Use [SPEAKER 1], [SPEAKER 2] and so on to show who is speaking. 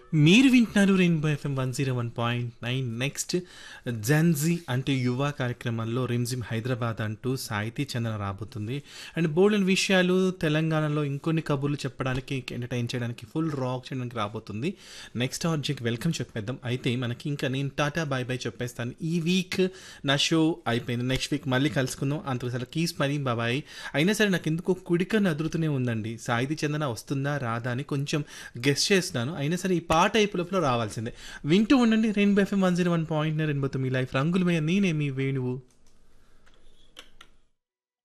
[SPEAKER 1] మీరు వింటున్నారు rainbow FM one zero one point nine next gen Z అంటే యువ కార్యక్రమంలో రిమ్జిమ్ హైదరాబాద్ అంటూ సాహితీ చందన రాబోతుంది అండ్ బోల్డెన్ విషయాలు తెలంగాణలో ఇంకొన్ని కబుర్లు చెప్పడానికి ఎంటర్టైన్ చేయడానికి ఫుల్ రాక్ చేయడానికి రాబోతుంది నెక్స్ట్ ఆబ్జెక్ట్ వెల్కమ్ చెప్పేద్దాం అయితే మనకి ఇంకా నేను టాటా బాయ్ బాయ్ చెప్పేస్తాను ఈ వీక్ నా షో అయిపోయింది నెక్స్ట్ వీక్ మళ్ళీ కలుసుకుందాం అంతకుసరి కీస్ పని బాబాయ్ అయినా సరే నాకు ఎందుకో కుడిక నదురుతూనే ఉందండి సాహితీ చందన వస్తుందా రాదా అని కొంచెం గెస్ట్ చేస్తున్నాను అయినా సరే ఈ పాట అయిపోలోపల రావాల్సిందే వింటూ ఉండండి rainbow FM one zero one point రెయిన్బోతో మీ లైఫ్ రంగులమయ్య నేనే మీ వేణువు